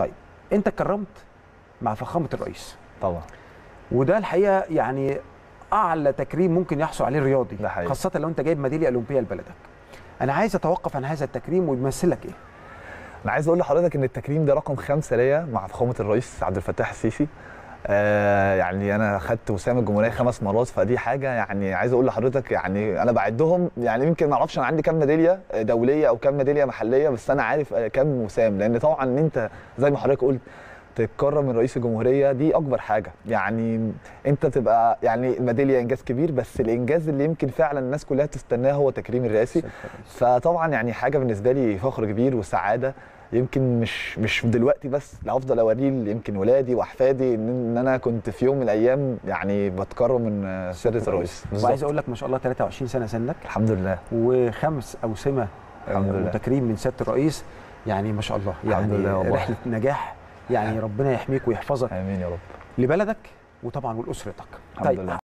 طيب انت اتكرمت مع فخامه الرئيس طبعا وده الحقيقه يعني اعلى تكريم ممكن يحصل عليه الرياضي ده حقيقي. خاصه لو انت جايب ميداليه اولمبيه لبلدك انا عايز اتوقف عن هذا التكريم ويمثلك ايه انا عايز اقول لحضرتك ان التكريم ده رقم خمسه ليا مع فخامه الرئيس عبد الفتاح السيسي آه يعني انا خدت وسام الجمهوريه خمس مرات فدي حاجه يعني عايز اقول لحضرتك يعني انا بعدهم يعني يمكن ما اعرفش انا عندي كام ميداليه دوليه او كام ميداليه محليه بس انا عارف آه، كام وسام لان طبعا ان انت زي ما حضرتك قلت تتكرم من رئيس الجمهوريه دي اكبر حاجه يعني انت تبقى يعني الميداليه انجاز كبير بس الانجاز اللي يمكن فعلا الناس كلها تستناه هو تكريم الرئاسي فطبعا يعني حاجه بالنسبه لي فخر كبير وسعاده يمكن مش مش دلوقتي بس لا هفضل اوريه يمكن ولادي واحفادي ان ان انا كنت في يوم من الايام يعني بتكرم من سياده الرئيس وعايز بالظبط اقول لك ما شاء الله 23 سنه سنك الحمد لله وخمس اوسمه الحمد آه، لله. وتكريم من سياده الرئيس يعني ما شاء الله يعني الحمد لله والله. رحله نجاح يعني ربنا يحميك ويحفظك امين يا رب لبلدك وطبعا ولاسرتك الحمد لله